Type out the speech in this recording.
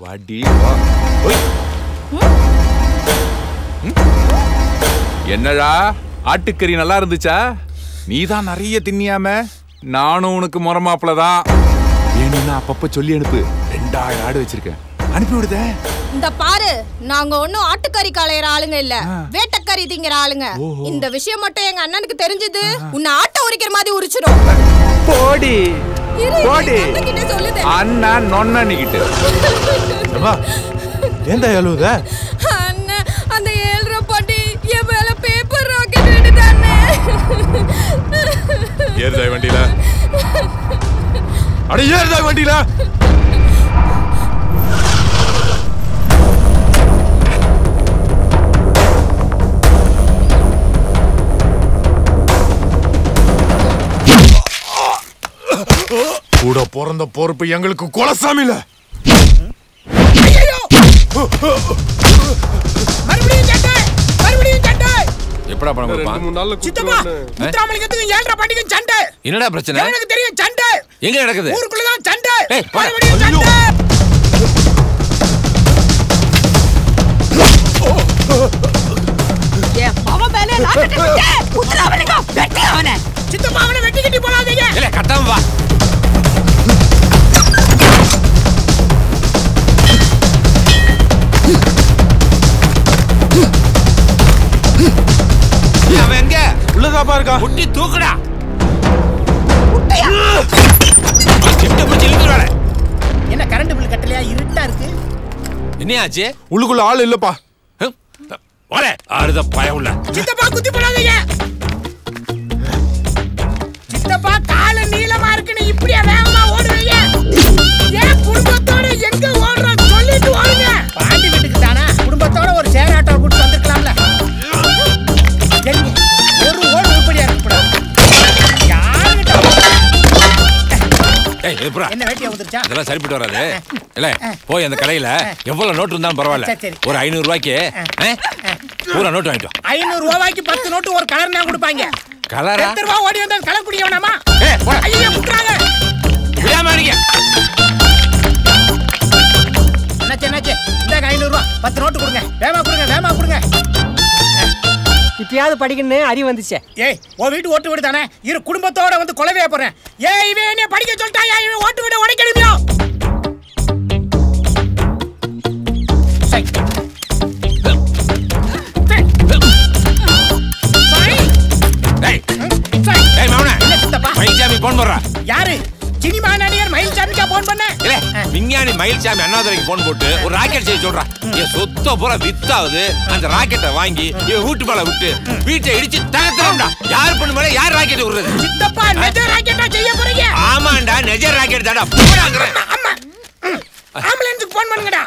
வாடி வா ஒய். ம்? என்னடா ஆட்டுக்கறி நல்லா இருந்துச்சா நீ தான் நிறைய தின்னியாம நானும் உனக்கு முறமாப்பிள தான் வேணும்னா அப்பப்ப சொல்லி அனுப்பு ரெண்டாயிரம் ஆடு வச்சிருக்கேன் அனுப்பி விடுதே இந்த பாரு நாங்க ஒண்ணும் ஆட்டுக்கறி களையற ஆளுங்க இல்ல ஆ. வேட்டக்கறி திங்கிற ஆளுங்க ஓஹோ. இந்த விஷயம் மட்டும் எங்க அண்ணனுக்கு தெரிஞ்சது உன்னை ஆட்டை உரிக்கிற மாதிரி உரிச்சிடும் போடி இரு, போடி எங்க அண்ணன்கிட்ட சொல்லுது. அண்ணா நொன்னிக்கிட்டு ஏம்மா ஏன்டா எழுவுத அண்ணன் அந்த ஏழ்ரை பாட்டி என் மேல பேப்பர் ராக்கெட் விடுதானே ஏறுதா வண்டியில அட ஏறுதா வண்டியில கூட பிறந்த பொறுப்பு எங்களுக்கு குலசாமில மறுபடியும் சண்டை மறுபடியும் சண்டை எப்படா பணம் கொடுப்பான் மூணு நாள்ல சித்தப்பா முத்துராமலிங்கத்துக்கும் ஏழரை பாண்டிக்கும் சண்டை என்னடா பிரச்சனை எனக்கு தெரியும் சண்டை எங்க நடக்குது ஊருக்குள்ளதான் சண்டை ஏய், போடா. மறுபடியும் சண்டை சித்தப்பா அவனை வெட்டி கட்டி போடாதீங்க இல்ல கட்டாம வா ஏய், அவன் எங்க உள்ளதாப்பா இருக்கா முட்டி தூக்குடா கிட்ட பிடிச்சி இழுத்துருவாளே என்ன கரண்ட் பில் கட்டலையா இருட்டா இருக்கு என்னையாச்சு உள்ளுக்குள்ள ஆள் இல்லப்பா வரே ஆறுத பயம் உள்ள சித்தப்பா குத்தி போடாதீங்க சித்தப்பா காலு நீளமா இருக்குன்னு இப்படியா வேகமா ஓடுவீங்க ஏன் குடும்பத்தோட எங்க ஓடுறோம் சொல்லிட்டு ஓடுங்க பாண்டி வீட்டுக்கு தானே குடும்பத்தோட ஒரு சேர் ஆட்டோ கூட்டு வந்திருக்கலாம்ல எங்க? ஒரு ஓடு உருப்படியா இருக்கக்கூடாது யாருகிட்ட ஏய் எப்படா என்ன வேட்டியா வந்துருச்சா இதெல்லாம் சரிப்பட்டு வராது இல்ல போய் அந்த கடையில எவ்வளவு நோட்டு இருந்தாலும் பரவாயில்ல சரி, சரி. ஒரு ஐநூறு ரூபாய்க்கு ஆ? பூரா நோட்டு வாங்கிட்டோம் ஐநூறு ரூபாய்க்கு பத்து நோட்டு ஒரு கலர் நான் கொடுப்பாங்க கலரா எத்தனை ரூபா ஓடி வந்தா கலர் குடிக்க வேணாமா ஏய் போடா ஐயோ குடுறாங்க விடாம அடிங்க என்னாச்சு என்னாச்சு இந்தாங்க ஐநூறு ரூபா பத்து நோட்டு கொடுங்க வேமா கொடுங்க வேமா கொடுங்க இப்பயாவது படிக்கணும்னு அறிவு வந்துச்சே ஏய் உன் வீட்டு ஓட்டு வீடு தானே இரு குடும்பத்தோட வந்து கொலவைய போறேன் ஏய் இவன் என்ன படிக்க சொல்லிட்டாயா இவன் ஓட்டு வீட உடைக்கணுமியோ சை. சை. சை. டேய் சை. டேய் மவனே என்ன சித்தப்பா மயில்சாமி போன் போடுறா யாரு சினிமா நடிகர் மயில்சாமிக்கா போன் பண்ண இல்ல விஞ்ஞானி மயில்சாமி அண்ணாதுரைக்கு போன் போட்டு ஒரு ராக்கெட் செய்ய சொல்றான் என் சொத்த பூரா வித்தாகுது அந்த ராக்கெட்டை வாங்கி என் வீட்டு மேல விட்டு வீட்டை இடிச்சு தகர்த்துறோம்டா யார் பண்ணு மேல யார் ராக்கெட் விடுறது சித்தப்பா நெஜ ராக்கெட்டா செய்ய போறீங்க ஆமாண்டா நெஜ ராக்கெட் தாடா போடாங்கிறேன் ஆமா ம். ஆம்புலன்ஸுக்கு போன் பண்ணுங்கடா